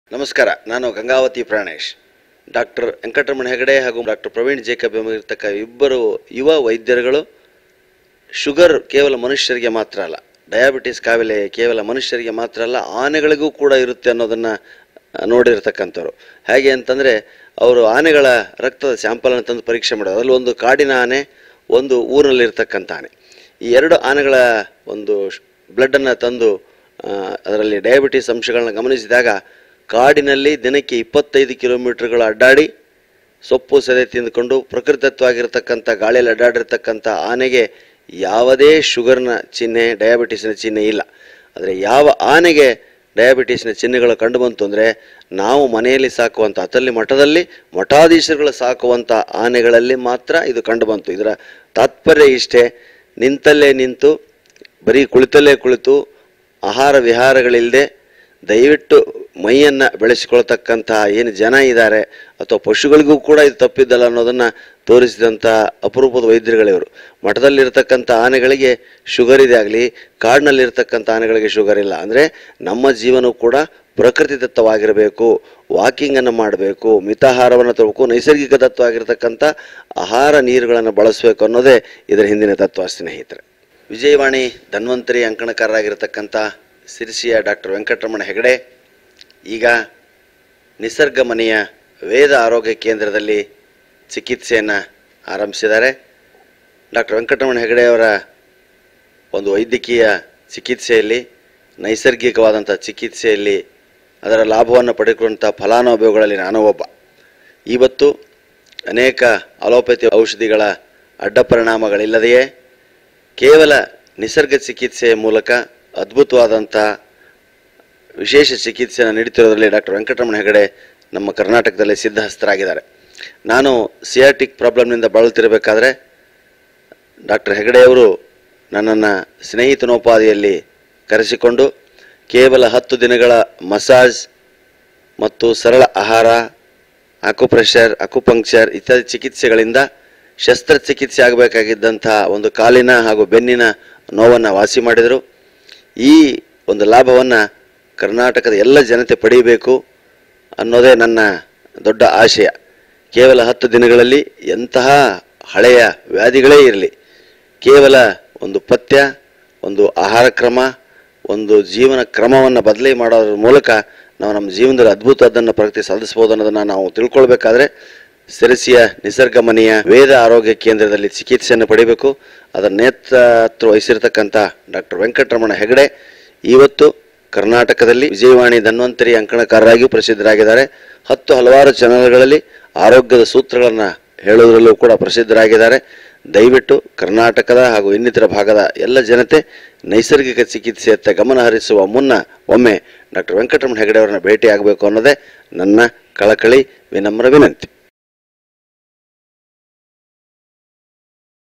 ನಮಸ್ಕಾರ ನಾನು ಗಂಗಾವತಿ ಪ್ರಾಣೇಶ್ ಡಾಕ್ಟರ್ ವೆಂಕಟರಮಣ ಹೆಗಡೆ ಹಾಗೂ ಡಾಕ್ಟರ್ ಪ್ರವೀಣ್ ಜೇಕಬ್ ಎಂಬರ್ತಕ್ಕ ಇಬ್ಬರು ಯುವ ವೈದ್ಯರುಗಳು ಶುಗರ್ ಕೇವಲ ಮನುಷ್ಯರಿಗೆ ಮಾತ್ರ ಅಲ್ಲ ಡಯಾಬಿಟಿಸ್ ಕಾಯಿಲೆ ಕೇವಲ ಮನುಷ್ಯರಿಗೆ ಮಾತ್ರ ಅಲ್ಲ ಆನೆಗಳಿಗೂ ಕೂಡ ಇರುತ್ತೆ ಅನ್ನೋದನ್ನು ನೋಡಿರ್ತಕ್ಕಂಥವ್ರು ಹೇಗೆ ಅಂತಂದರೆ ಅವರು ಆನೆಗಳ ರಕ್ತದ ಸ್ಯಾಂಪಲನ್ನು ತಂದು ಪರೀಕ್ಷೆ ಮಾಡೋದು ಅದರಲ್ಲಿ ಒಂದು ಕಾಡಿನ ಆನೆ ಒಂದು ಊರಿನಲ್ಲಿರ್ತಕ್ಕಂಥ ಆನೆ ಈ ಎರಡು ಆನೆಗಳ ಒಂದು ಬ್ಲಡ್ಡನ್ನು ತಂದು ಆ, ಅದರಲ್ಲಿ ಡಯಾಬಿಟಿಸ್ ಅಂಶಗಳನ್ನ ಗಮನಿಸಿದಾಗ ಕಾಡಿನಲ್ಲಿ ದಿನಕ್ಕೆ ಇಪ್ಪತ್ತೈದು ಕಿಲೋಮೀಟರ್ಗಳು ಅಡ್ಡಾಡಿ ಸೊಪ್ಪು ಸೆದೆ ತಿಂದುಕೊಂಡು ಪ್ರಕೃತಿತ್ವಾಗಿರ್ತಕ್ಕಂಥ ಗಾಳಿಯಲ್ಲಿ ಅಡ್ಡಾಡಿರ್ತಕ್ಕಂಥ ಆನೆಗೆ ಯಾವುದೇ ಶುಗರ್ನ ಚಿಹ್ನೆ ಡಯಾಬಿಟಿಸ್ನ ಚಿಹ್ನೆ ಇಲ್ಲ ಆದರೆ ಯಾವ ಆನೆಗೆ ಡಯಾಬಿಟಿಸ್ನ ಚಿಹ್ನೆಗಳು ಕಂಡು ಬಂತು ಅಂದರೆ ನಾವು ಮನೆಯಲ್ಲಿ ಸಾಕುವಂಥ ಅತಲ್ಲಿ ಮಠದಲ್ಲಿ ಮಠಾಧೀಶರುಗಳು ಸಾಕುವಂಥ ಆನೆಗಳಲ್ಲಿ ಮಾತ್ರ ಇದು ಕಂಡು ಬಂತು ಇದರ ತಾತ್ಪರ್ಯ ಇಷ್ಟೇ ನಿಂತಲ್ಲೇ ನಿಂತು ಬರೀ ಕುಳಿತಲ್ಲೇ ಕುಳಿತು ಆಹಾರ ವಿಹಾರಗಳಿಲ್ಲದೆ ದಯವಿಟ್ಟು ಮೈಯನ್ನು ಬೆಳೆಸಿಕೊಳ್ತಕ್ಕಂತಹ ಏನು ಜನ ಇದ್ದಾರೆ ಅಥವಾ ಪಶುಗಳಿಗೂ ಕೂಡ ಇದು ತಪ್ಪಿದ್ದಲ್ಲ ಅನ್ನೋದನ್ನು ತೋರಿಸಿದಂಥ ಅಪರೂಪದ ವೈದ್ಯರುಗಳಿವರು ಮಠದಲ್ಲಿರ್ತಕ್ಕಂಥ ಆನೆಗಳಿಗೆ ಶುಗರ್ ಇದೆ ಆಗಲಿ ಕಾಡಿನಲ್ಲಿರ್ತಕ್ಕಂಥ ಆನೆಗಳಿಗೆ ಶುಗರ್ ಇಲ್ಲ ಅಂದರೆ ನಮ್ಮ ಜೀವನವು ಕೂಡ ಪ್ರಕೃತಿದತ್ತವಾಗಿರಬೇಕು ವಾಕಿಂಗನ್ನು ಮಾಡಬೇಕು ಮಿತಾಹಾರವನ್ನು ತಗೋಬೇಕು ನೈಸರ್ಗಿಕ ದತ್ತವಾಗಿರ್ತಕ್ಕಂಥ ಆಹಾರ ನೀರುಗಳನ್ನು ಬಳಸಬೇಕು ಅನ್ನೋದೇ ಇದರ ಹಿಂದಿನ ತತ್ವ ಸ್ನೇಹಿತರೆ ವಿಜಯವಾಣಿ ಧನ್ವಂತರಿ ಅಂಕಣಕಾರರಾಗಿರ್ತಕ್ಕಂಥ ಸಿರಿಸಿಯ ಡಾಕ್ಟರ್ ವೆಂಕಟರಮಣ ಹೆಗಡೆ ಈಗ ನಿಸರ್ಗ ಮನೆಯ ವೇದ ಆರೋಗ್ಯ ಕೇಂದ್ರದಲ್ಲಿ ಚಿಕಿತ್ಸೆಯನ್ನು ಆರಂಭಿಸಿದ್ದಾರೆ ಡಾಕ್ಟರ್ ವೆಂಕಟರಮಣ ಹೆಗಡೆ ಅವರ ಒಂದು ವೈದ್ಯಕೀಯ ಚಿಕಿತ್ಸೆಯಲ್ಲಿ ನೈಸರ್ಗಿಕವಾದಂಥ ಚಿಕಿತ್ಸೆಯಲ್ಲಿ ಅದರ ಲಾಭವನ್ನು ಪಡೆದುಕೊಂಡಂಥ ಫಲಾನುಭವಿಗಳಲ್ಲಿ ನಾನು ಒಬ್ಬ ಇವತ್ತು ಅನೇಕ ಅಲೋಪತಿ ಔಷಧಿಗಳ ಅಡ್ಡ ಪರಿಣಾಮಗಳಿಲ್ಲದೆಯೇ ಕೇವಲ ನಿಸರ್ಗ ಚಿಕಿತ್ಸೆಯ ಮೂಲಕ ಅದ್ಭುತವಾದಂಥ ವಿಶೇಷ ಚಿಕಿತ್ಸೆಯನ್ನು ನೀಡುತ್ತಿರೋದ್ರಲ್ಲಿ ಡಾಕ್ಟರ್ ವೆಂಕಟರಮಣ ಹೆಗಡೆ ನಮ್ಮ ಕರ್ನಾಟಕದಲ್ಲಿ ಸಿದ್ಧಹಸ್ತರಾಗಿದ್ದಾರೆ ನಾನು ಸಿಯಾಟಿಕ್ ಪ್ರಾಬ್ಲಮ್ನಿಂದ ಬಳಲ್ತಿರಬೇಕಾದ್ರೆ ಡಾಕ್ಟರ್ ಹೆಗಡೆಯವರು ನನ್ನನ್ನು ಸ್ನೇಹಿತನೋಪಾದಿಯಲ್ಲಿ ಕರೆಸಿಕೊಂಡು ಕೇವಲ ಹತ್ತು ದಿನಗಳ ಮಸಾಜ್ ಮತ್ತು ಸರಳ ಆಹಾರ ಅಕುಪ್ರೆಷರ್ ಅಕುಪಂಕ್ಚರ್ ಇತ್ಯಾದಿ ಚಿಕಿತ್ಸೆಗಳಿಂದ ಶಸ್ತ್ರಚಿಕಿತ್ಸೆ ಆಗಬೇಕಾಗಿದ್ದಂಥ ಒಂದು ಕಾಲಿನ ಹಾಗೂ ಬೆನ್ನಿನ ನೋವನ್ನು ವಾಸಿ ಮಾಡಿದರು ಈ ಒಂದು ಲಾಭವನ್ನು ಕರ್ನಾಟಕದ ಎಲ್ಲ ಜನತೆ ಪಡೆಯಬೇಕು ಅನ್ನೋದೇ ನನ್ನ ದೊಡ್ಡ ಆಶಯ ಕೇವಲ ಹತ್ತು ದಿನಗಳಲ್ಲಿ ಎಂತಹ ಹಳೆಯ ವ್ಯಾಧಿಗಳೇ ಇರಲಿ ಕೇವಲ ಒಂದು ಪಥ್ಯ ಒಂದು ಆಹಾರ ಕ್ರಮ ಒಂದು ಜೀವನ ಕ್ರಮವನ್ನು ಬದಲಿ ಮಾಡೋದ್ರ ಮೂಲಕ ನಾವು ನಮ್ಮ ಜೀವನದಲ್ಲಿ ಅದ್ಭುತವಾದನ್ನು ಪ್ರಗತಿ ಸಾಧಿಸ್ಬೋದು ಅನ್ನೋದನ್ನು ನಾವು ತಿಳ್ಕೊಳ್ಬೇಕಾದ್ರೆ ಸಿರಸಿಯ ನಿಸರ್ಗ ಮನೆಯ ವೇದ ಆರೋಗ್ಯ ಕೇಂದ್ರದಲ್ಲಿ ಚಿಕಿತ್ಸೆಯನ್ನು ಪಡಿಬೇಕು ಅದರ ನೇತೃತ್ವ ವಹಿಸಿರ್ತಕ್ಕಂಥ ಡಾಕ್ಟರ್ ವೆಂಕಟರಮಣ ಹೆಗಡೆ ಇವತ್ತು ಕರ್ನಾಟಕದಲ್ಲಿ ವಿಜಯವಾಣಿ ಧನ್ವಂತರಿ ಅಂಕಣಕಾರರಾಗಿಯೂ ಪ್ರಸಿದ್ಧರಾಗಿದ್ದಾರೆ ಹತ್ತು ಹಲವಾರು ಚಾನಲ್ಗಳಲ್ಲಿ ಆರೋಗ್ಯದ ಸೂತ್ರಗಳನ್ನು ಹೇಳೋದ್ರಲ್ಲೂ ಕೂಡ ಪ್ರಸಿದ್ಧರಾಗಿದ್ದಾರೆ ದಯವಿಟ್ಟು ಕರ್ನಾಟಕದ ಹಾಗೂ ಇನ್ನಿತರ ಭಾಗದ ಎಲ್ಲ ಜನತೆ ನೈಸರ್ಗಿಕ ಚಿಕಿತ್ಸೆಯತ್ತ ಗಮನ ಹರಿಸುವ ಮುನ್ನ ಒಮ್ಮೆ ಡಾಕ್ಟರ್ ವೆಂಕಟರಮಣ ಹೆಗಡೆ ಅವರನ್ನ ಭೇಟಿ ಆಗಬೇಕು ಅನ್ನೋದೇ ನನ್ನ ಕಳಕಳಿ ವಿನಮ್ರ ವಿನಂತಿ